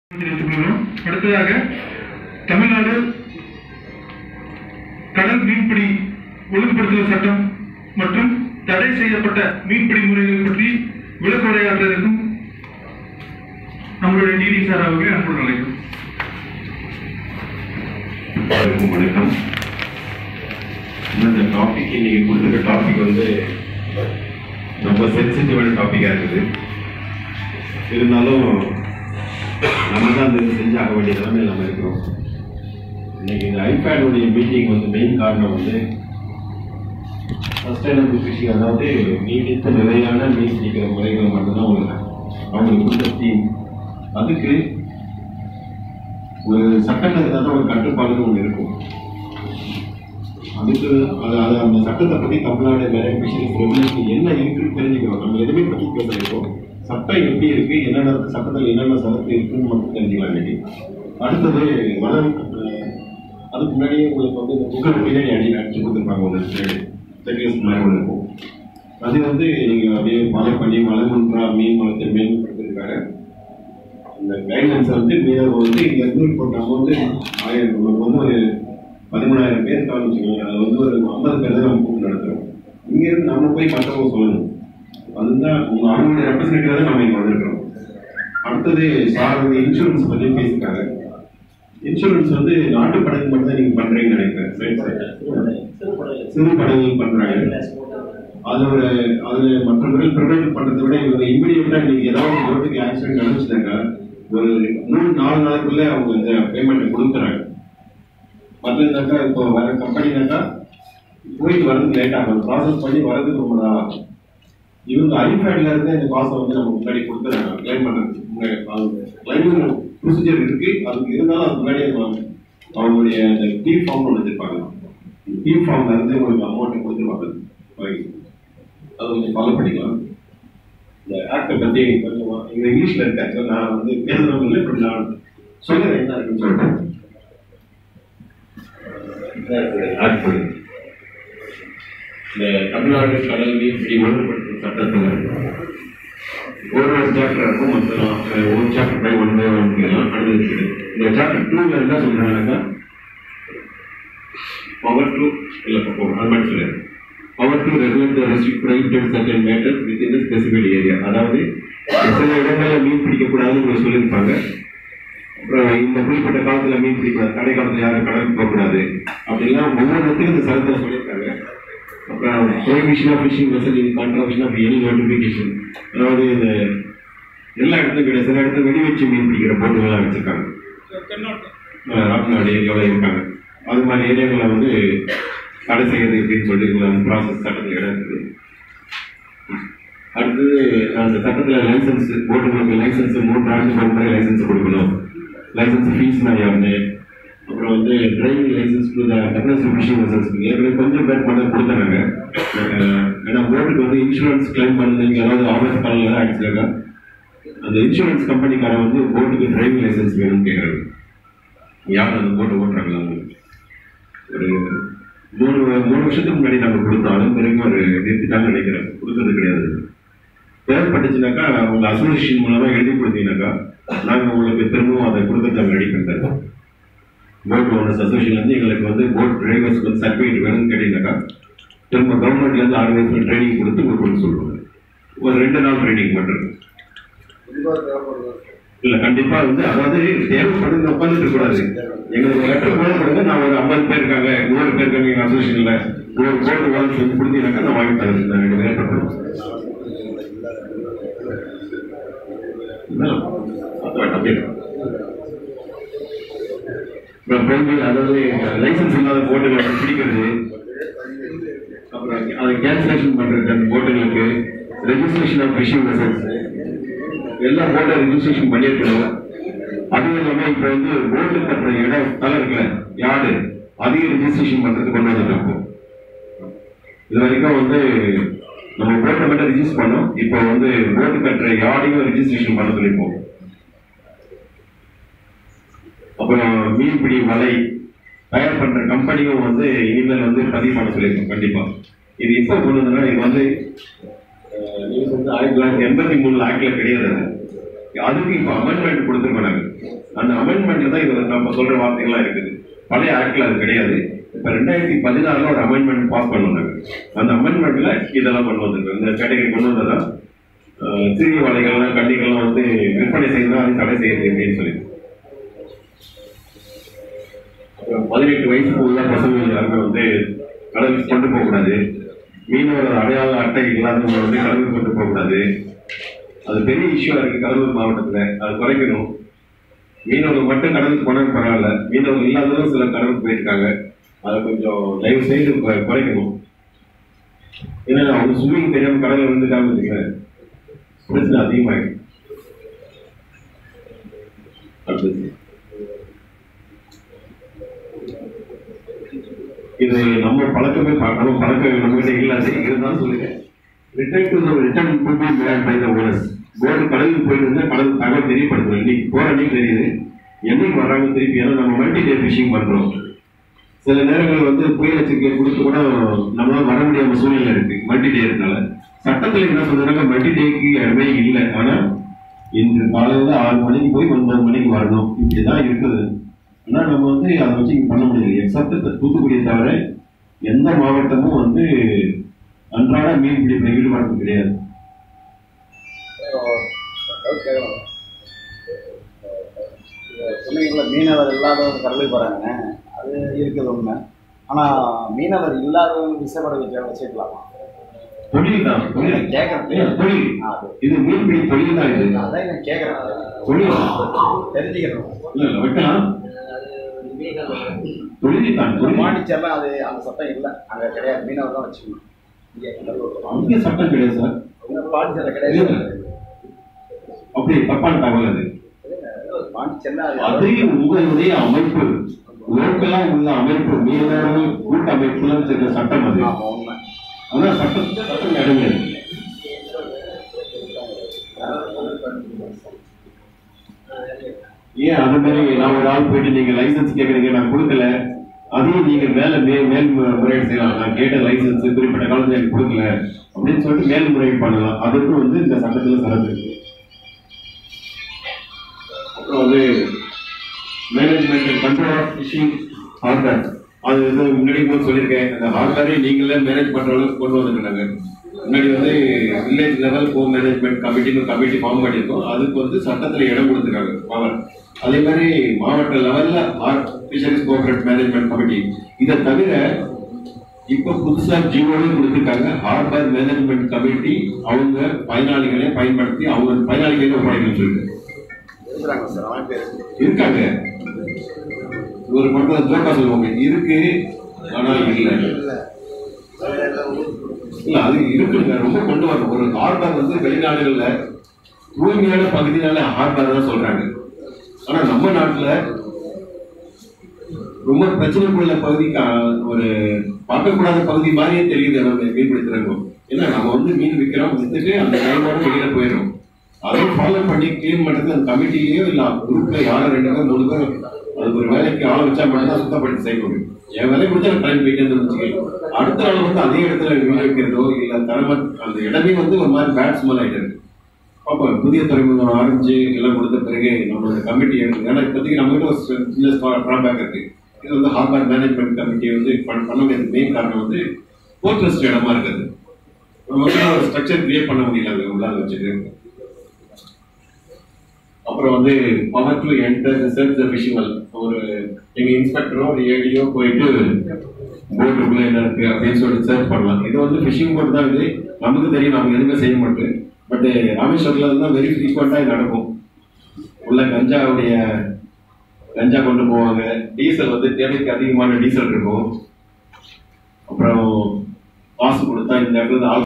தெரிவித்துக் கொள்கிறோம் அடுத்ததாக தமிழ்நாடு கடல் மீன்பிடி ஒழுங்குபடுத்துதல் சட்டம் மற்றும் தடை செய்யப்பட்ட மீன்பிடி முறைகள் பற்றி விளக்க உரையாற்றுவதற்கும் நம்மளுடைய டிடி சார் அவர்கள் அன்புடன் அழைக்கிறோம் எல்லாருக்கும் வணக்கம் இந்த டாபிக் இன்னைக்கு கொடுத்துருக்க டாபிக் வந்து ரொம்ப சென்சிட்டிவான டாப்பிக்காக இருக்குது இருந்தாலும் நம்ம தான் அந்த இது செஞ்சாக வேண்டிய நிலைமையில் நம்ம இருக்கிறோம் இன்னைக்கு இந்த ஐபேடுடைய மீட்டிங் வந்து மெயின் காரணம் வந்து சஸ்டைனபிள் ஃபிஷிங் அதாவது நீடித்த நிலையான மீன் பிடிக்கிற முறைகள் மட்டும்தான் ஒரு அவங்களுக்கு கொடுத்த தீம் அதுக்கு ஒரு சட்டங்கள் இருந்தால் ஒரு கட்டுப்பாடுன்னு ஒன்று இருக்கும் அதுக்கு அது அது அந்த சட்டத்தை பற்றி தமிழ்நாடு மெரைன் ஃபிஷரிஸ் ரெகுலேஷன் என்ன இருக்குன்னு தெரிஞ்சுக்கிறோம் நம்ம எதுவுமே பற்றி பேசுகிறோம் சட்டம் எப்படி இருக்கு என்னென்ன சட்டத்தில் என்னென்ன சரத்து இருக்குன்னு மட்டும் தெரிஞ்சுக்கலாம் இன்னைக்கு அடுத்தது வளம் அஹ், அதுக்கு முன்னாடியே உங்களுக்கு வந்து இந்த புகழ் பின்னாடி அடி அடிச்சு கொடுத்துருப்பாங்க ஒரு செக்ரஸ் மாதிரி ஒன்று இருக்கும் அது வந்து நீங்கள் அப்படியே மழை பண்ணி மழை முன்றா மீன் வளர்த்து மீன் கொடுத்துருக்காங்க இந்த கைட்லைன்ஸ் வந்து மீனவர் வந்து இங்க இருந்து இப்போ நம்ம வந்து ஆயிரம் நம்ம வந்து ஒரு பதிமூணாயிரம் பேர் காமிச்சுக்கோங்க அது வந்து ஒரு ஐம்பது பேர் தான் நம்ம கூட்டு நடத்துறோம் இங்க இருந்து நம்ம போய் மற்றவங்க சொல்லணும் அதுதான் உங்க அவங்களுடைய ரெப்ரஸன்டேட்டிவ் தான் நம்ம இங்க வந்திருக்கிறோம் அடுத்தது சார் வந்து இன்சூரன்ஸ் பத்தி பேசியிருக்காங்க இன்சூரன்ஸ் வந்து நாட்டு படகு மட்டும் தான் நீங்க பண்றீங்கன்னு நினைக்கிறேன் ரைட் சார் சிறு படகு பண்றாங்க அது ஒரு அது மற்றவர்கள் ப்ரிவென்ட் பண்றதை விட இவங்க இமீடியட்டா நீங்க ஏதாவது ரோட்டுக்கு ஆக்சிடென்ட் நடந்துச்சுனாக்கா ஒரு மூணு நாலு நாளுக்குள்ள அவங்க இந்த பேமெண்ட் கொடுக்குறாங்க மற்றதுனாக்கா இப்போ வர கம்பெனினாக்கா போயிட்டு வர்றதுக்கு லேட் ஆகும் ப்ராசஸ் பண்ணி வர்றதுக்கு ரொம்ப நாள் ஆகும் இவங்க ஐபேட்ல இருந்து இந்த காசை வந்து நம்ம முன்னாடி கொடுத்துறாங்க கிளைம் பண்றதுக்கு கிளைமிங் ப்ரொசீஜர் இருக்கு அதுக்கு இருந்தாலும் அது முன்னாடியே அவங்க- அவங்களுடைய அந்த டீ ஃபார்ம் ஒன்று வச்சிருப்பாங்க டீ ஃபார்ம்ல இருந்து உங்களுக்கு அமௌண்ட் கொடுத்துருவாங்க வாங்கி. அதை கொஞ்சம் ஃபாலோ பண்ணிக்கலாம் இந்த ஆக்டை பத்தி கொஞ்சம் இங்க இங்கிலீஷ்ல இருக்காங்க நான் வந்து பேசுறவங்க இல்லை இப்ப நான் சொல்லுறேன் என்ன இருக்குன்னு சொல்லிட்டு ஆக்ட் பண்ணி இந்த தமிழ்நாடு கடல் நீர்பிடி ஒழுங்குபடுத்தும் சட்டத்தில் ஒரு ஒரு சாப்டர் இருக்கும் மொத்தம் அஹ், ஒரு chapter by one by one அனுமதிக்குது இந்த சாப்டர் டூல என்ன சொல்றாங்கன்னாக்கா பவர் டு இல்லை அது மட்டும் சொல்லுங்க power to regulate the restrict private certain matters with in specific area அதாவது சில இடங்களில் மீன் பிடிக்கக்கூடாதுன்னு உங்களுக்கு சொல்லியிருப்பாங்க அப்புறம் இந்த குறிப்பிட்ட காலத்துல மீன் பிடிக்கூடாது கடை காலத்துல யாரும் கடலுக்கு போகக்கூடாது அப்படிலாம் ஒவ்வொரு இடத்துக்கும் இந்த சரத்தில் சொல்லியிருக்காங்க அப்புறம் prohibition of fishing vessel in contravention of any notification அதாவது இந்த எல்லா இடத்துக்கும் கிடையாது சில இடத்துல வெடி வச்சு மீன் பிடிக்கிற போட்டுகள்லாம் வச்சிருக்காங்க அஹ் ராம்நாடு ஏரியாவில் இருக்காங்க அது மாதிரி ஏரியாக்களை வந்து தடை செய்யறது எப்படின்னு சொல்லி அந்த ப்ராசஸ் சட்டத்தில் இடம் இருக்குது அடுத்தது அந்த சட்டத்தில் லைசன்ஸ் போட்டுங்களுக்கு லைசன்ஸ் மூன்று ஆண்டு ஒரு முறை லைசன்ஸ் கொடுக்கணும் லைசன்ஸ் ஃபீஸ் நான் யாருன்னு அப்புறம் வந்து டிரைவிங் லைசன்ஸ் டெக்னஸ் ஃபிஷிங் லைசன்ஸ் ஏற்கனவே கொஞ்சம் பேர் பண்ண கொடுத்தாங்க ஏன்னா போட்டுக்கு வந்து இன்சூரன்ஸ் கிளைம் பண்ணீங்க ஏதாவது ஆபத்து காலில் ஆக்சிடென்டா அந்த இன்சூரன்ஸ் கம்பெனிக்காரன் வந்து போட்டுக்கு டிரைவிங் லைசன்ஸ் வேணும்னு கேட்குறாங்க யார் அந்த போட்டை ஓட்டுறாங்களா ஒரு மூணு மூணு வருஷத்துக்கு முன்னாடி நாங்கள் கொடுத்தோம் அதுவும் பிறகு ஒரு நிறுத்திட்டாங்கன்னு நினைக்கிறேன் கொடுத்தது கிடையாது தேவைப்பட்டுச்சுனாக்கா உங்க அசோசியேஷன் மூலமா எழுதி கொடுத்தீங்கன்னாக்கா நாங்கள் உங்களுக்கு திரும்பவும் அதை கொடுக்க நாங்கள் ரெடி பண்ணி தரோம் போட் ஓனர்ஸ் அசோசியேஷன் வந்து எங்களுக்கு வந்து போட் டிரைவர்ஸ் வந்து சர்டிஃபிகேட் வேணும்னு கேட்டீங்கன்னாக்கா திரும்ப கவர்மெண்ட்ல இருந்து ஆர்கனைஸ் பண்ணி ட்ரைனிங் கொடுத்து உங்களுக்கு கொடுக்க சொல்லுவாங்க ஒரு ரெண்டு நாள் ட்ரைனிங் பண்றது இல்ல கண்டிப்பா வந்து அதாவது தேவைப்படுது உட்காந்துட்டு இருக்க கூடாது எங்களுக்கு லெட்டர் போடப்படுங்க நான் ஒரு ஐம்பது பேர் இருக்காங்க நூறு பேர் இருக்காங்க எங்க அசோசியேஷன்ல ஒரு போர்டு வாங்கி சொல்லி கொடுத்தீங்கன்னாக்கா நான் வாங்கி தரேன் நான் ரெண்டு பேர் பண்ணுறேன் அதாவது லைசன்ஸ் இல்லாத போட்டுகளை பிடிக்கிறது அப்புறம் அதை கேன்சலேஷன் பண்றது அந்த போட்டுகளுக்கு ரெஜிஸ்ட்ரேஷன் ஆஃப் ஃபிஷிங் வெசல்ஸ் எல்லா போட்டை ரெஜிஸ்ட்ரேஷன் பண்ணியிருக்கணும் அதுவும் இல்லாம இப்ப வந்து போட்டு கட்டுற இடம் தலை இருக்குல்ல யார்டு அதையும் ரெஜிஸ்ட்ரேஷன் பண்றதுக்கு கொண்டு வந்துருக்கோம் இது வரைக்கும் வந்து நம்ம போட்டை மட்டும் ரிஜிஸ்டர் பண்ணோம் இப்போ வந்து போட்டு கட்டுற யார்டையும் ரெஜிஸ்ட்ரேஷன் பண்ண சொல்லியிருக்கோம் அப்புறம் மீன்பிடி வலை தயார் பண்ற கம்பெனியும் வந்து இனிமேல் வந்து பதிவு பண்ண சொல்லியிருக்கோம் கண்டிப்பா இது எப்போ கொண்டு வந்தோம்னா இது வந்து அஹ், நியூஸ் வந்து ஆயிரத்தி தொள்ளாயிரத்தி எண்பத்தி மூணு ஆக்ட்ல கிடையாது அது. அதுக்கு இப்போ அமெண்ட்மெண்ட் கொடுத்துருக்கோம் நாங்கள் அமெண்ட்மெண்ட்ல தான் இது நம்ம சொல்ற வார்த்தைகள்லாம் இருக்குது பழைய ஆக்ட்ல அது கிடையாது இப்ப ரெண்டாயிரத்தி பதினாறுல ஒரு அமெண்ட்மெண்ட் பாஸ் பண்ணுவாங்க அந்த அமெண்ட்மெண்ட்ல இதெல்லாம் கொண்டு வந்திருக்கோம் இந்த கேட்டகரி கொண்டு வந்ததா அஹ், சிறிய வலைகள்லாம் கண்டிகள்லாம் வந்து விற்பனை செய்யணும் அது தடை செய்யுது அப்படின்னு சொல்லி அப்புறம் பதினெட்டு வயசுக்கு உள்ள பசங்க யாருமே வந்து கடலுக்கு கொண்டு போகக்கூடாது மீனவர் அடையாள அட்டை இல்லாதவங்க வந்து கடலுக்கு கொண்டு போகக்கூடாது அது பெரிய இஷ்யூ இருக்கு கடலூர் மாவட்டத்துல அது குறைக்கணும் மீனவர்கள் மட்டும் கடலுக்கு போனாலும் பரவாயில்ல மீனவர்கள் இல்லாதவங்க சில கடலுக்கு போயிருக்காங்க அதை கொஞ்சம் தயவு செய்து குறை- குறைக்கணும் ஏன்னா அவங்க ஸ்விம்மிங் தெரியாம கடல்ல விழுந்துட்டாங்க வச்சுக்கிறேன் பிரச்சனை அதிகமாயிடும் அடுத்தது இது நம்ம பழக்கமே ப- நம்ம பழக்கம் நம்ம கிட்ட இல்லாத இருந்தாலும் சொல்லுங்க return to return to be made by the owners board கடலுக்கு போயிட்டு இருந்தா கடல் தகவல் தெரியப்படுத்தணும் இன்னைக்கு போற அன்னைக்கு தெரியுது என்னைக்கு வர்றாங்க திருப்பி ஏன்னா நம்ம மல்டி டே ஃபிஷிங் பண்றோம் சில நேரங்கள் வந்து புயல் எச்சரிக்கை கொடுத்து கூட நம்மளால வர முடியாம சூழ்நிலை இருக்கு மல்டி டே இருக்கனால சட்டத்துல என்ன சொல்றாங்க மல்டி டேக்கு இடமே இல்லை ஆனா இன்று காலையில ஆறு மணிக்கு போய் ஒன்பது மணிக்கு வரணும் இப்படிதான் இருக்குது ஆனா நம்ம வந்து அதை வச்சு இங்க பண்ண முடியல எக்ஸப்ட் தூத்துக்குடியை தவிர எந்த மாவட்டமும் வந்து அன்றாட மீன் பிடிப்பில் ஈடுபாடு கிடையாது டவுட் கேட்கலாம் சொன்னீங்கல்ல மீனவர் இல்லாதவங்க கடலுக்கு போகிறாங்கண்ணே அது இருக்குது உண்மை ஆனால் மீனவர் இல்லாதவங்க விசைப்பட வச்சு வச்சுக்கலாமா தொழில் தான் தொழில் ஏன் கேட்குறேன் தொழில் இது மீன்பிடி தொழில் தான் இது அதான் நான் கேட்குறேன் தொழில் தெரிஞ்சுக்கிறேன் இல்ல இல்ல வைக்கலாம் தொழில் தான் தொழில் மாண்டிச்சேரில் அது அந்த சட்டம் இல்லை அங்கே கிடையாது மீனவர் தான் வச்சுக்கணும் இங்கே கடலூர் அங்கே சட்டம் கிடையாது சார் பாண்டிச்சேரியில் கிடையாது அப்படி தப்பான தகவல் அது பாண்டிச்சேரியில் அது உங்களுடைய அமைப்பு லோக்கலா உள்ள அமைப்பு மீனவர்கள் கூட்ட அமைப்புல இருக்கிற சட்டம் அது ஆமாம் உண்மை ஆனா சட்டம் சட்டம் இடமே ஏன் அது மாதிரி நான் ஒரு ஆள் போயிட்டு நீங்க லைசன்ஸ் கேக்குறீங்க நான் கொடுக்கல அதையும் நீங்க மேல மே மேல் மு- முறையீடு செய்யலாம் நான் கேட்ட லைசன்ஸ் குறிப்பிட்ட காலத்துல எனக்கு கொடுக்கல அப்படின்னு சொல்லிட்டு மேல் முறையீடு பண்ணலாம் அதுக்கும் வந்து இந்த சட்டத்துல சரத்து இருக்கு அப்புறம் வந்து management control of fishing harbour அது வந்து முன்னாடி கூட சொல்லியிருக்கேன் அந்த ஹார்பரை நீங்களே மேனேஜ் பண்ற அளவுக்கு கொண்டு வந்துருக்காங்க முன்னாடி வந்து வில்லேஜ் லெவல் கோ மேனேஜ்மெண்ட் கமிட்டின்னு கமிட்டி ஃபார்ம் பண்ணியிருக்கோம் அதுக்கு வந்து சட்டத்துல இடம் கொடுத்துருக்காங்க பவர் அதே மாதிரி மாவட்ட லெவல்ல or fisheries cooperate management committee இதை தவிர இப்ப புதுசா ஜியோவே கொடுத்துருக்காங்க ஹார்பர் மேனேஜ்மெண்ட் கமிட்டி அவங்க பயனாளிகளை பயன்படுத்தி அவங்க பயனாளிகளை ஒப்படைக்கணும்னு சொல்லிட்டு இருக்கிறாங்க சார் அமைப்பு இருக்கு இருக்காங்க ஒரு படத்துல ஜோக்கா சொல்லுவாங்க இருக்கு ஆனா இல்ல இல்ல அது இருக்குங்க ரொம்ப கொண்டு வரணும் ஒரு ஹார்பர் வந்து வெளிநாடுகள்ல தூய்மையான பகுதினால ஹார்பர் தான் சொல்றாங்க ஆனா நம்ம நாட்டுல ரொம்ப பிரச்சனைக்குள்ள பகுதிக்கு அஹ், ஒரு பார்க்கக்கூடாத பகுதி மாதிரியே தெரியுது நம்ம மீன்பிடிக்கிறவங்க ஏன்னா நம்ம வந்து மீன் விற்கிறோம் வித்துட்டு அந்த டைமோட வெளியில போயிடும் அதை ஃபாலோ பண்ணி கிளீன் பண்றது அந்த கமிட்டிலேயோ இல்ல குரூப்ல யாரும் ரெண்டு பேர் மூணு பேர் அதுக்கு ஒரு வேலைக்கு ஆள் வச்சா மட்டும் தான் சுத்தப்படுத்தி செய்ய முடியும் என் வேலை முடிஞ்சா டைம் போயிட்டு வச்சுக்கோ அடுத்த நாள் வந்து அதே இடத்துல மீன் வைக்கிறதோ இல்ல தரம அந்த இடமே வந்து ஒரு மாதிரி பேட் ஸ்மெல் ஆயிட்டு இருக்கு அப்போ புதிய துறைமுகம் ஆரம்பிச்சு எல்லாம் கொடுத்த பிறகு நம்மளோட கமிட்டி எடுத்து ஏன்னா இப்போதைக்கு நம்ம கிட்ட ஒரு சின்ன ட்ராபேக் இருக்கு இது வந்து ஹார்பர் மேனேஜ்மெண்ட் கமிட்டி வந்து பண்ண பண்ண முடியாத மெயின் காரணம் வந்து போர்ட்ரஸ்ட் இடமா இருக்குது நம்ம வந்து ஒரு ஸ்ட்ரக்சர் கிரியேட் பண்ண முடியல அங்க உள்ள அதை வச்சுட்டு அப்புறம் வந்து power to enter research the vessel ஒரு எங்க இன்ஸ்பெக்டரோ ஒரு ஏடியோ போயிட்டு போட்டுக்குள்ள என்ன இருக்கு அப்படின்னு சொல்லிட்டு சர்ச் பண்ணலாம் இது வந்து ஃபிஷிங் போட் தான் இது நமக்கு தெரியும் நம்ம எதுவுமே செய்ய மாட்டோம் பட் ராமேஸ்வரத்துல தான் வெரி ஃப்ரீக்வெண்டா இது நடக்கும் உள்ள கஞ்சாவுடைய கஞ்சா கொண்டு போவாங்க டீசல் வந்து தேவைக்கு அதிகமான டீசல் இருக்கும் அப்புறம் காசு கொடுத்தா இந்த இடத்துல இருந்து ஆள்